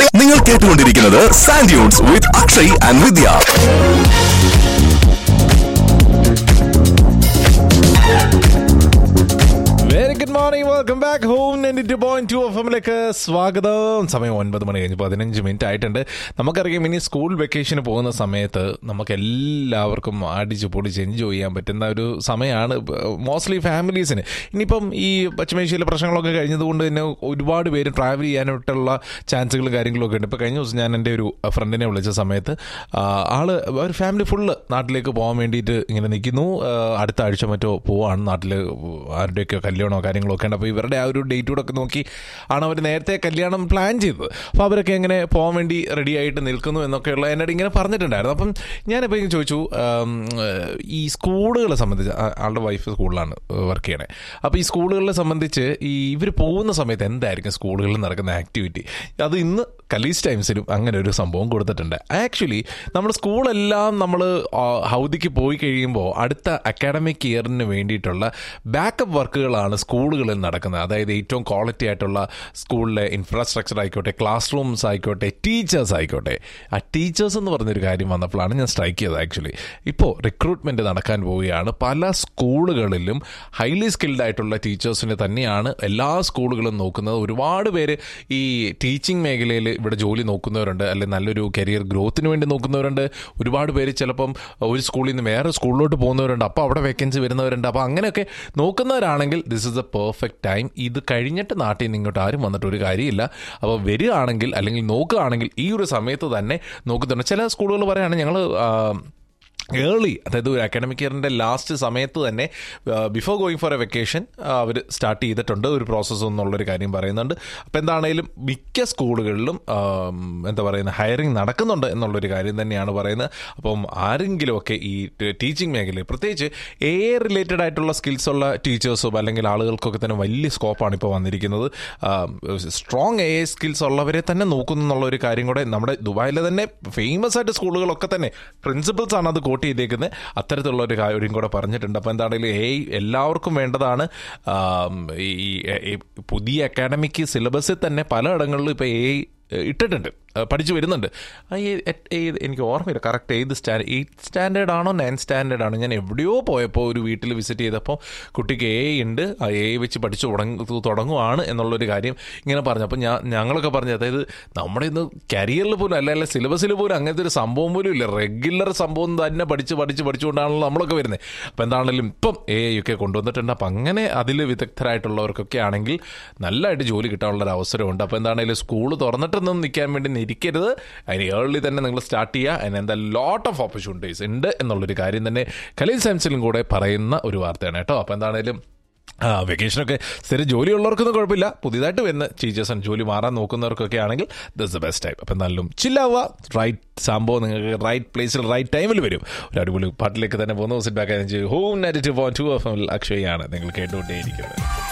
നിങ്ങൾ കേട്ടുകൊണ്ടിരിക്കുന്നത് sand dunes with Akshay and Vidya very good morning welcome back home ninety two point two F എമ്മിലേക്ക് സ്വാഗതം സമയം ഒൻപത് മണി കഴിഞ്ഞ് പതിനഞ്ച് മിനിറ്റ് ആയിട്ടുണ്ട് നമുക്കറിയാം ഇനി സ്കൂൾ വെക്കേഷന് പോകുന്ന സമയത്ത് നമുക്ക് എല്ലാവർക്കും അടിച്ച് പൊളിച്ച് എൻജോയ് ചെയ്യാൻ പറ്റുന്ന ഒരു സമയമാണ് മോസ്റ്റ്ലി ഫാമിലീസിന് ഇനിയിപ്പം ഈ പശ്ചിമേഷ്യയിലെ പ്രശ്നങ്ങളൊക്കെ കഴിഞ്ഞതുകൊണ്ട് തന്നെ ഒരുപാട് പേര് ട്രാവൽ ചെയ്യാനായിട്ടുള്ള ചാൻസുകളും കാര്യങ്ങളും ഒക്കെ ഉണ്ട് ഇപ്പോൾ കഴിഞ്ഞ ദിവസം ഞാൻ എൻ്റെ ഒരു ഫ്രണ്ടിനെ വിളിച്ച സമയത്ത് ആ, ആള് ഒരു ഫാമിലി ഫുള്ള് നാട്ടിലേക്ക് പോകാൻ വേണ്ടിയിട്ട് ഇങ്ങനെ നിൽക്കുന്നു ആ, അടുത്ത ആഴ്ച മറ്റോ പോവാണ് നാട്ടിൽ ആരുടെയൊക്കെ കല്യാണമോ കാര്യങ്ങളോ ഒക്കെ ഉണ്ട് അപ്പോൾ ഇവരുടെ ആ ഒരു ഡേറ്റ് കൂടെ ഒക്കെ നോക്കി ആണ് അവർ നേരത്തെ കല്യാണം പ്ലാൻ ചെയ്തത് അപ്പോൾ അവരൊക്കെ എങ്ങനെ പോകാൻ വേണ്ടി റെഡി ആയിട്ട് നിൽക്കുന്നു എന്നൊക്കെയുള്ള എന്നോട് ഇങ്ങനെ പറഞ്ഞിട്ടുണ്ടായിരുന്നു അപ്പം ഞാനിപ്പോൾ ഇങ്ങനെ ചോദിച്ചു ആം, ഈ സ്കൂളുകളെ സംബന്ധിച്ച് ആ- ആളുടെ വൈഫ് സ്കൂളിലാണ് വർക്ക് ചെയ്യണേ അപ്പോൾ ഈ സ്കൂളുകളെ സംബന്ധിച്ച് ഈ ഇവർ പോകുന്ന സമയത്ത് എന്തായിരിക്കും സ്കൂളുകളിൽ നടക്കുന്ന ആക്ടിവിറ്റി അത് ഇന്ന് കലീസ് ടൈംസിലും അങ്ങനെ ഒരു സംഭവം കൊടുത്തിട്ടുണ്ട് ആക്ച്വലി നമ്മൾ സ്കൂളെല്ലാം നമ്മൾ ഹൗദിക്ക് പോയി കഴിയുമ്പോൾ അടുത്ത അക്കാഡമിക് ഇയറിന് വേണ്ടിയിട്ടുള്ള ബാക്കപ്പ് വർക്കുകളാണ് സ്കൂളുകളിൽ നടക്കുന്നത് അതായത് ഏറ്റവും ക്വാളിറ്റി ആയിട്ടുള്ള സ്കൂളിലെ ഇൻഫ്രാസ്ട്രക്ചർ ആയിക്കോട്ടെ ക്ലാസ് റൂംസ് ആയിക്കോട്ടെ ടീച്ചേഴ്സ് ആയിക്കോട്ടെ ആ ടീച്ചേഴ്സ് എന്ന് പറഞ്ഞൊരു കാര്യം വന്നപ്പോഴാണ് ഞാൻ സ്ട്രൈക്ക് ചെയ്തത് ആക്ച്വലി ഇപ്പോൾ റിക്രൂട്ട്മെൻറ്റ് നടക്കാൻ പോവുകയാണ് പല സ്കൂളുകളിലും ഹൈലി സ്കിൽഡ് ആയിട്ടുള്ള ടീച്ചേഴ്സിനെ തന്നെയാണ് എല്ലാ സ്കൂളുകളും നോക്കുന്നത് ഒരുപാട് പേര് ഈ ടീച്ചിങ് മേഖലയിൽ ഇവിടെ ജോലി നോക്കുന്നവരുണ്ട് അല്ലെങ്കിൽ നല്ലൊരു കരിയർ ഗ്രോത്തിന് വേണ്ടി നോക്കുന്നവരുണ്ട് ഒരുപാട് പേര് ചിലപ്പം ഒരു സ്കൂളിൽ നിന്ന് വേറെ സ്കൂളിലോട്ട് പോകുന്നവരുണ്ട് അപ്പോൾ അവിടെ വേക്കൻസി വരുന്നവരുണ്ട് അപ്പോൾ അങ്ങനെയൊക്കെ നോക്കുന്നവരാണെങ്കിൽ this is a perfect time ഇത് കഴിഞ്ഞിട്ട് നാട്ടിൽ നിന്ന് ഇങ്ങോട്ട് ആരും വന്നിട്ട് ഒരു കാര്യമില്ല അപ്പോൾ വരികയാണെങ്കിൽ അല്ലെങ്കിൽ നോക്കുകയാണെങ്കിൽ ഈ ഒരു സമയത്ത് തന്നെ നോക്കുന്നുണ്ട് ചില സ്കൂളുകൾ പറയുകയാണെങ്കിൽ ഞങ്ങൾ ഏർലി അതായത് ഒരു അക്കാഡമിക് ഇയറിൻ്റെ ലാസ്റ്റ് സമയത്ത് തന്നെ before going for a vacation അവർ സ്റ്റാർട്ട് ചെയ്തിട്ടുണ്ട് ഒരു പ്രോസസ്സ് എന്നുള്ളൊരു കാര്യം പറയുന്നുണ്ട് അപ്പോൾ എന്താണേലും മിക്ക സ്കൂളുകളിലും ആം, എന്താ പറയുന്നത് ഹയറിംഗ് നടക്കുന്നുണ്ട് എന്നുള്ളൊരു കാര്യം തന്നെയാണ് പറയുന്നത് അപ്പം ആരെങ്കിലുമൊക്കെ ഈ ടീച്ചിങ് മേഖലയിൽ പ്രത്യേകിച്ച് എ റിലേറ്റഡ് ആയിട്ടുള്ള സ്കിൽസ് ഉള്ള ടീച്ചേഴ്സും അല്ലെങ്കിൽ ആളുകൾക്കൊക്കെ തന്നെ വലിയ സ്കോപ്പാണ് ഇപ്പോൾ വന്നിരിക്കുന്നത് സ്ട്രോങ് എ സ്കിൽസ് ഉള്ളവരെ തന്നെ നോക്കുന്നു എന്നുള്ള ഒരു കാര്യം കൂടെ നമ്മുടെ ദുബായിലെ തന്നെ ഫേമസ് ആയിട്ട് സ്കൂളുകളൊക്കെ തന്നെ പ്രിൻസിപ്പൽസ് ആണ് അത് കോട്ട് ചെയ്തേക്കുന്നത് അത്തരത്തിലുള്ള ഒരു കാര്യം കൂടെ പറഞ്ഞിട്ടുണ്ട് അപ്പോൾ എന്താണെങ്കിലും എ എല്ലാവർക്കും വേണ്ടതാണ് ആം, ഈ ഈ പുതിയ അക്കാഡമിക് സിലബസിൽ തന്നെ പലയിടങ്ങളിലും ഇപ്പോൾ എ ഇട്ടിട്ടുണ്ട് ആ, പഠിച്ചു വരുന്നുണ്ട് ആ, ഈ- എ- ഏത് എനിക്ക് ഓർമ്മയില്ല കറക്റ്റ് ഏത് സ്റ്റാൻഡ് എയ്ത്ത് സ്റ്റാൻഡേർഡ് ആണോ നയൻ സ്റ്റാൻഡേർഡ് ആണോ ഞാൻ എവിടെയോ പോയപ്പോൾ ഒരു വീട്ടിൽ വിസിറ്റ് ചെയ്തപ്പോൾ കുട്ടിക്ക് എ ഉണ്ട് ആ എ വെച്ച് പഠിച്ചു തുടങ്ങ തുടങ്ങുവാണ് എന്നുള്ളൊരു കാര്യം ഇങ്ങനെ പറഞ്ഞു അപ്പോൾ ഞാൻ ഞങ്ങളൊക്കെ പറഞ്ഞു അതായത് നമ്മുടെ ഇന്ന് കരിയറിൽ പോലും അല്ല അല്ല സിലബസിൽ പോലും അങ്ങനത്തെ ഒരു സംഭവം പോലും ഇല്ല റെഗുലർ സംഭവം തന്നെ പഠിച്ച് പഠിച്ച് പഠിച്ചുകൊണ്ടാണല്ലോ നമ്മളൊക്കെ വരുന്നത് അപ്പോൾ എന്താണെങ്കിലും ഇപ്പം എ ഒക്കെ കൊണ്ടുവന്നിട്ടുണ്ട് അപ്പം അങ്ങനെ അതിൽ വിദഗ്ധരായിട്ടുള്ളവർക്കൊക്കെ ആണെങ്കിൽ നല്ലതായിട്ട് ജോലി കിട്ടാനുള്ള ഒരു അവസരമുണ്ട് അപ്പോൾ എന്താണെങ്കിലും സ്കൂൾ തുറന്നിട്ടൊന്നും നിൽക്കാൻ വേണ്ടി ഇരിക്കരുത് അതിന് ഏർലി തന്നെ നിങ്ങൾ സ്റ്റാർട്ട് ചെയ്യുക അതിന് എന്താ ലോട്ട് ഓഫ് ഓപ്പർച്യൂണിറ്റീസ് ഉണ്ട് എന്നുള്ളൊരു കാര്യം തന്നെ കലീൽ സയൻസിലും കൂടെ പറയുന്ന ഒരു വാർത്തയാണ് കേട്ടോ അപ്പോൾ എന്താണെങ്കിലും ആ വെക്കേഷനൊക്കെ സ്ഥിരം ജോലിയുള്ളവർക്കൊന്നും കുഴപ്പമില്ല പുതിയതായിട്ട് വരുന്ന ടീച്ചേഴ്സ് ജോലി മാറാൻ നോക്കുന്നവർക്കൊക്കെ ആണെങ്കിൽ ദിസ് ദ ബെസ്റ്റ് ടൈം അപ്പം എന്നാലും ചില്ലാവുക റൈറ്റ് സംഭവം നിങ്ങൾക്ക് റൈറ്റ് പ്ലേസിൽ റൈറ്റ് ടൈമിൽ വരും ഒരു അടിപൊളി പാട്ടിലേക്ക് തന്നെ പോകുന്ന sit back home negative two F M അക്ഷയാണ് നിങ്ങൾ കേട്ടുകൊണ്ടേയിരിക്കുന്നത്